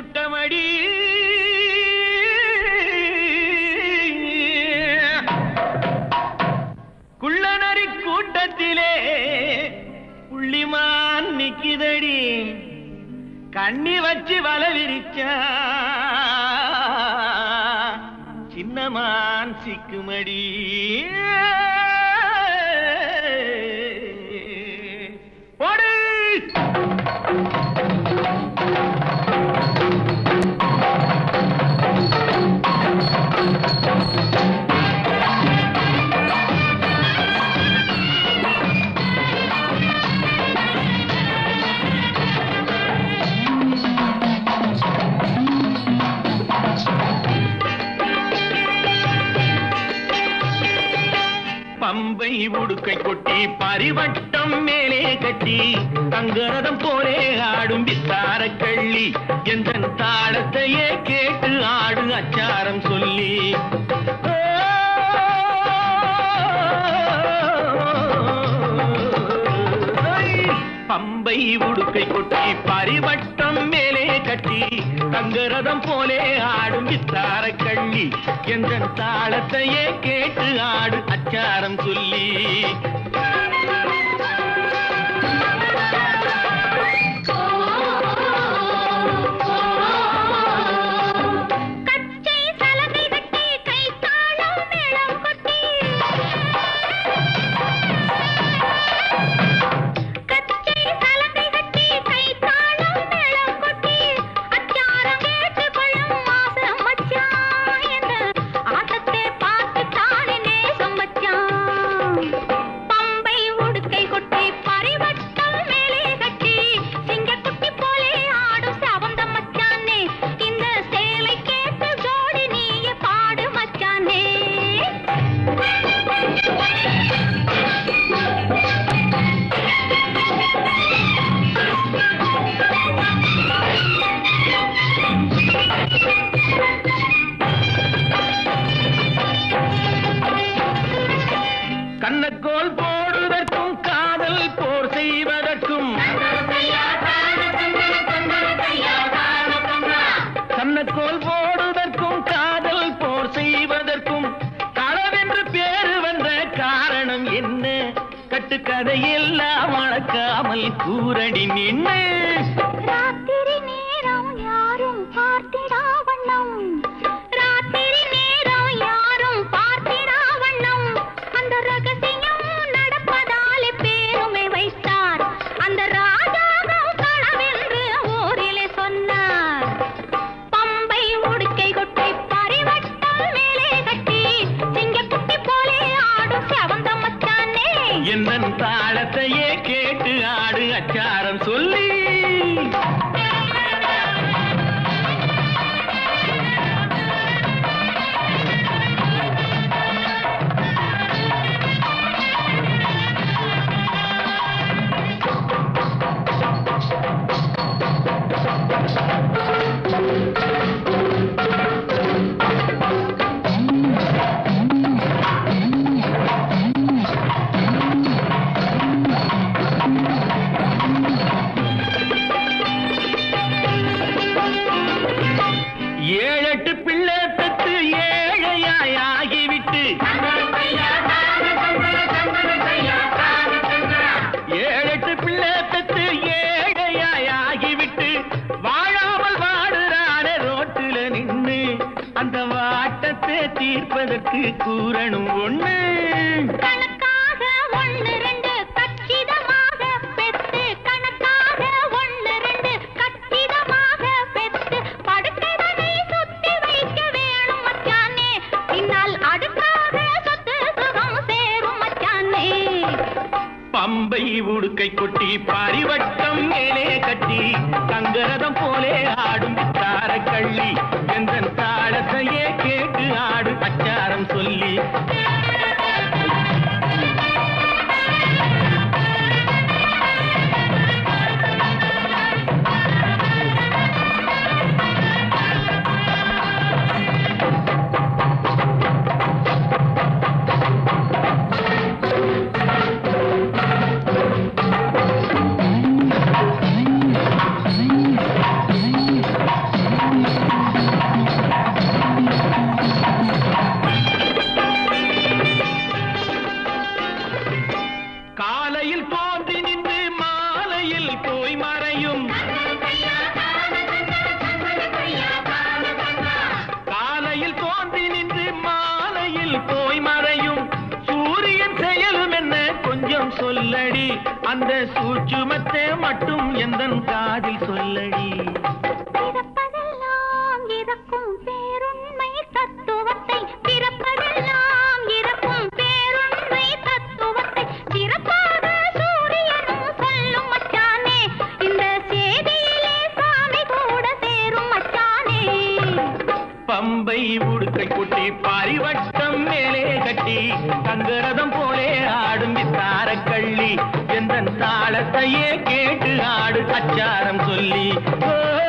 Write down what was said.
கூட்டமடி குள்ளநரி கூட்டத்திலே புள்ளிமான் நிக்கிதடி கண்ணி வச்சு வல விரிச்சா சின்னமான் சிக்குமடி போடு பம்பை உடுக்கை கொட்டி பரிவட்டம் மேலே கட்டி தங்கரதம் போலே ஆடும் வித்தார கள்ளி எந்த தாளத்தையே கேட்டு ஆடு அச்சாரம் சொல்லி பம்பை உடுக்கை கொட்டி பரிவட்டம் மேலே கட்டி தங்கரதம் போலே ஆடும் வித்தார கள்ளி எந்த தாளத்தையே கேட்டு ஆடு அச்சாரம் சொல்லி கச்சை சலகை கட்டி கை தாளம் மேளம் கொட்டி கச்சை சலகை கட்டி கை தாளம் மேளம் கொட்டி அச்சாரம் கேட்டு கொள்ளும் மாசம் மச்சான் என்ற ஆட்டத்தை பார்த்து தானே நேசம் மச்சான் பம்பை உடுக்கை கொட்டி பரிவட்டம் மேலே கட்டி சிங்கக்குட்டி போலே ஆடும் சவந்த மச்சானே இந்த சேலை கேட்ட ஜோடி நீயே பாடு மச்சானே கண்ணக்கோல் போடுவதற்கும் காதல் போர் செய்வதற்கும் கண்ணக்கோல் போடுவதற்கும் காதல் போர் செய்வதற்கும் களவென்று பேரு வந்த காரணம் என்ன கட்டுக்கதையெல்லாம் வளர்க்காமல் கூரடி நின்று ராத்திரி நேரம் யாரும் பார்த்திடா வண்ணம் ராத்திரி நேரம் யாரும் பார்த்திடா வண்ணம் அந்த ரகசியம் நடப்பதாலே பேருமை வைத்தார் அந்த ராஜாவும் களவென்று ஊரிலே சொன்னார் பம்பை உடுக்கை கொட்டி பரிவட்டம் மேலே கட்டி சிங்கக்குட்டி போலே ஆடும் செவந்த மச்சானே எந்த தாளத்தையே கேட்டு ஆடு அச்சாரம் சொல்லி ஏழெட்டு பிள்ளை பெற்று ஏழையாய் ஆகிவிட்டு ஏழெட்டு பிள்ளை பெற்று ஏழையாய் ஆகிவிட்டு வாழாமல் வாடுறானே ரோட்டுல நின்னு அந்த வாட்டத்தை தீர்ப்பதற்கு கூறணும் ஒண்ணு கணக்காக ஒண்ணு ரெண்டு கச்சிதமாக பெத்து கணக்காக ஒண்ணு ரெண்டு கச்சிதமாக பெத்து படுக்கைதனை சுத்தி வைக்க வேணும் மச்சானே பின்னால் அடுக்காக சொத்து சுகம் சேரும் மச்சானே பம்பை உடுக்கை கொட்டி பரிவட்டம் மேலே கட்டி தங்கரதம் போலே ஆடும் தார கள்ளி எந்த தாளத்தையே கேட்டு ஆடு அச்சாரம் சொல்லி அந்த சூட்சுமத்தை மட்டும் எந்தன் காதில் சொல்லடி பிறப்பதெல்லாம் இறக்கும் பேருண்மை தத்துவத்தை பிறப்பதெல்லாம் இறக்கும் பேருண்மை தத்துவத்தை சிறப்பாக சூரியனும் சொல்லும் மச்சானே இந்த செய்தியிலே சாமி கூட சேரும் மச்சானே பம்பை உடுக்கை கொட்டி பாரிவட்டம் மேலே கட்டி தங்கரதம் போலே ஆடும் வித்தார கள்ளி எந்த தாளத்தையே கேட்டு ஆடு அச்சாரம் சொல்லி ஓ